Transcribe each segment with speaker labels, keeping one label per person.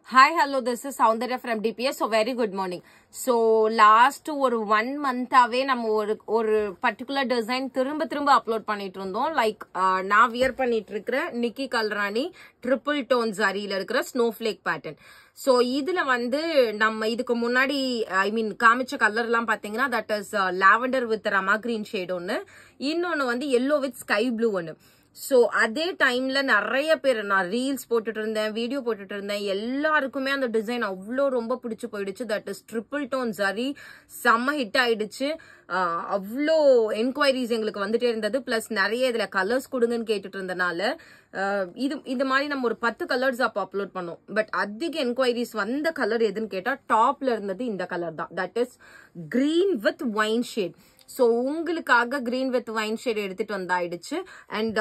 Speaker 1: hi hello this is Soundarya from DPS so very good morning so last ஒரு one மந்தாவே நம்ம ஒரு ஒரு பர்டிகுலர் டிசைன் திரும்ப திரும்ப அப்லோட் பண்ணிட்டு இருந்தோம் லைக் நான் வியர் பண்ணிட்டு இருக்கிற நிக்கி கல்ராணி ட்ரிபிள் டோன் ஜரியில இருக்கிற ஸ்னோஃப்ளேக் பேட்டர்ன் ஸோ இதுல வந்து நம்ம இதுக்கு முன்னாடி ஐ மீன் காமிச்ச கலர்லாம் பாத்தீங்கன்னா that is lavender with Rama green shade ஒன்று இன்னொன்று வந்து எல்லோ வித் ஸ்கை ப்ளூ ஒன்று ஸோ அதே டைம்ல நிறைய பேர் நான் ரீல்ஸ் போட்டுட்டு இருந்தேன் வீடியோ போட்டுட்டு இருந்தேன் எல்லாருக்குமே அந்த டிசைன் அவ்வளோ ரொம்ப பிடிச்சி போயிடுச்சு தட் இஸ் ட்ரிபிள் டோன் சரி செம்ம ஹிட் ஆயிடுச்சு ஆஹ் அவ்வளோ என்கொயரிஸ் எங்களுக்கு வந்துட்டே இருந்தது பிளஸ் நிறைய இதுல கலர்ஸ் கொடுங்கன்னு கேட்டுட்டு இருந்தனால ஆஹ் இது இது மாதிரி நம்ம ஒரு பத்து கலர்ஸ் அப்போ அப்லோட் பண்ணோம் பட் அதிக என்கொயரிஸ் வந்த கலர் எதுன்னு கேட்டா டாப்ல இருந்தது இந்த கலர் தான் that is green with wine shade so உங்களுக்காக கிரீன் வித் ஒயின் ஷேட் எடுத்துட்டு வந்தாயிடுச்சு அண்ட்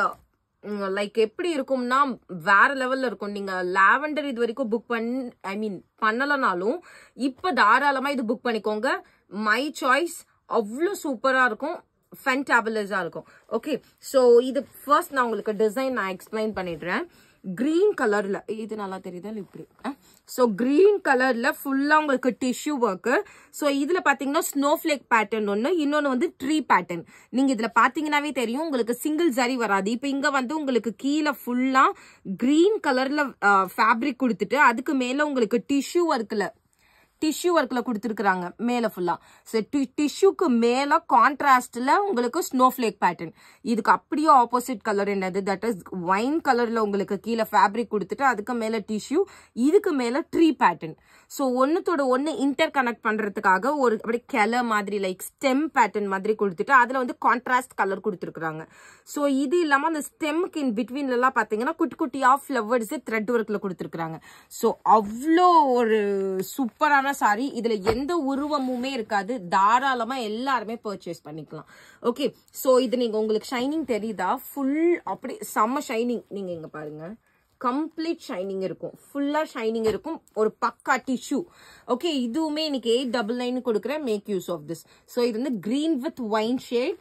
Speaker 1: லைக் எப்படி இருக்கும்னா வேற லெவல்ல இருக்கும் நீங்க லாவெண்டர் இது வரைக்கும் புக் பண்ணி ஐ மீன் பண்ணலனாலும் இப்ப தாராளமா இது புக் பண்ணிக்கோங்க மை சாய்ஸ் அவ்வளோ சூப்பரா இருக்கும் ஃபென்டாபுலஸா இருக்கும் ஓகே ஸோ இது ஃபர்ஸ்ட் நான் உங்களுக்கு டிசைன் நான் எக்ஸ்பிளைன் பண்ணிடுறேன் கிரீன் கலர்ல இது நல்லா தெரியுதா இல்ல இப்படி ஸோ கிரீன் கலர்ல ஃபுல்லா உங்களுக்கு டிஷ்யூ ஒர்க்கு ஸோ இதுல பாத்தீங்கன்னா ஸ்னோஃபிளேக் பேட்டர்ன் ஒன்று இன்னொன்று வந்து ட்ரீ பேட்டர்ன் நீங்க இதுல பாத்தீங்கன்னாவே தெரியும் உங்களுக்கு சிங்கிள் ஜரி வராது இப்போ இங்க வந்து உங்களுக்கு கீழே ஃபுல்லா கிரீன் கலர்ல ஃபேப்ரிக் கொடுத்துட்டு அதுக்கு மேல உங்களுக்கு டிஷ்யூ ஒர்க்ல டிஷ்யூ ஒர்க்ல கொடுத்துருக்காங்க மேல ஃபுல்லா ஸோ டிஷ்யூக்கு மேல கான்ட்ராஸ்ட்ல உங்களுக்கு ஸ்னோஃபிளேக் பேட்டர்ன் இதுக்கு அப்படியே ஆப்போசிட் கலர் என்னது தட் இஸ் ஒயின் கலர்ல உங்களுக்கு கீழே ஃபேப்ரிக் கொடுத்துட்டு அதுக்கு மேல டிஷ்யூ இதுக்கு மேல ட்ரீ பேட்டர்ன் ஸோ ஒன்னுத்தோட ஒன்னு இன்டர் கனெக்ட் பண்றதுக்காக ஒரு அப்படி கிளை மாதிரி லைக் ஸ்டெம் பேட்டர்ன் மாதிரி கொடுத்துட்டு அதுல வந்து கான்ட்ராஸ்ட் கலர் கொடுத்துருக்காங்க ஸோ இது இல்லாம அந்த ஸ்டெம்க்கு இன் பிட்வீன்ல எல்லாம் பாத்தீங்கன்னா குட்டி குட்டியா ஃபிளவர்ஸ் த்ரெட் ஒர்க்ல கொடுத்துருக்காங்க ஸோ அவ்வளோ ஒரு சூப்பரான சாரி இதுல எந்த உருவமுமே இருக்காது தாராளமா எல்லாருமே பர்ச்சேஸ் பண்ணிக்கலாம் ஓகே ஸோ இது நீங்க உங்களுக்கு ஷைனிங் தெரியுதா ஃபுல் அப்படி செம்ம ஷைனிங் நீங்க இங்க பாருங்க கம்ப்ளீட் ஷைனிங் இருக்கும் ஃபுல்லா ஷைனிங் இருக்கும் ஒரு பக்கா டிஷ்யூ ஓகே இதுவுமே இன்னைக்கு எயிட் டபுள் நைன் கொடுக்குறேன் make use of this so இது வந்து கிரீன் வித் ஒயின் ஷேட்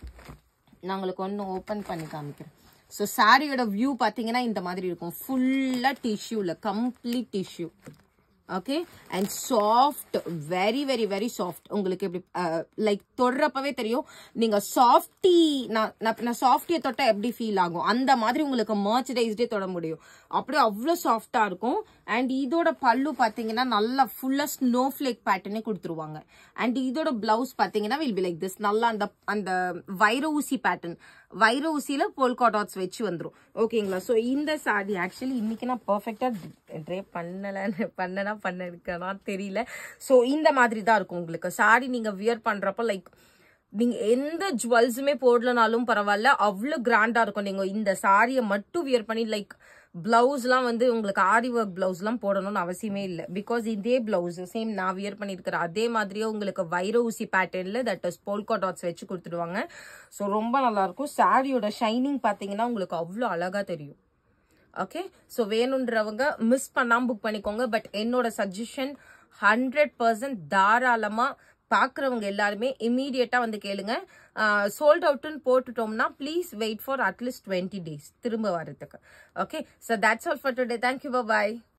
Speaker 1: நான் உங்களுக்கு ஒன்று ஓப்பன் பண்ணி காமிக்கிறேன் ஸோ சாரியோட வியூ பார்த்தீங்கன்னா இந்த மாதிரி இருக்கும் ஃபுல்லாக டிஷ்யூவில் complete tissue okay and soft very very very soft உங்களுக்கு எப்படி லைக் தொடுறப்பவே தெரியும் நீங்க சாஃப்டி நான் நான் சாஃப்டியை தொட்டா எப்படி ஃபீல் ஆகும் அந்த மாதிரி உங்களுக்கு மர்ச்சடைஸ்டே தொட முடியும் அப்படியே அவ்வளோ சாஃப்டா இருக்கும் அண்ட் இதோட பல்லு பார்த்தீங்கன்னா நல்லா ஃபுல்லா ஸ்னோ ஃபிளேக் பேட்டர்னே கொடுத்துருவாங்க அண்ட் இதோட பிளவுஸ் பார்த்தீங்கன்னா வில் பி லைக் திஸ் நல்லா அந்த அந்த வைர ஊசி பேட்டர்ன் வைர ஊசியில போல்கா டாட்ஸ் வச்சு வந்துடும் ஓகேங்களா ஸோ இந்த சாரி ஆக்சுவலி இன்னைக்கு நான் பர்ஃபெக்டா ட்ரே பண்ணலன்னு பண்ணனா பண்ண இருக்கனா தெரியல ஸோ இந்த மாதிரி தான் இருக்கும் உங்களுக்கு சாரி நீங்க வியர் பண்றப்ப லைக் நீங்க எந்த ஜுவல்ஸுமே போடலனாலும் பரவாயில்ல அவ்வளோ கிராண்டா இருக்கும் நீங்க இந்த சாரியை மட்டும் வியர் பண்ணி லைக் பிளவுஸ்லாம் வந்து உங்களுக்கு ஆரி ஒர்க் பிளவுஸ்லாம் போடணும்னு அவசியமே இல்லை பிகாஸ் இதே பிளவுஸ் சேம் நான் வியர் பண்ணியிருக்கிற அதே மாதிரியே உங்களுக்கு வைர ஊசி பேட்டர்னில் தட் இஸ் போல்கா டாட்ஸ் வச்சு கொடுத்துடுவாங்க ஸோ ரொம்ப நல்லா இருக்கும் சாரியோட ஷைனிங் பார்த்தீங்கன்னா உங்களுக்கு அவ்வளோ அழகாக தெரியும் ஓகே ஸோ வேணுன்றவங்க மிஸ் பண்ணாமல் புக் பண்ணிக்கோங்க பட் என்னோட சஜஷன் ஹண்ட்ரட் பர்சன்ட் தாராளமாக பார்க்குறவங்க எல்லாருமே இமீடியட்டாக வந்து கேளுங்க சோல்ட் அவுட்டுன்னு போட்டுட்டோம்னா please wait for at least twenty days திரும்ப வரதுக்கு okay so that's all for today thank you bye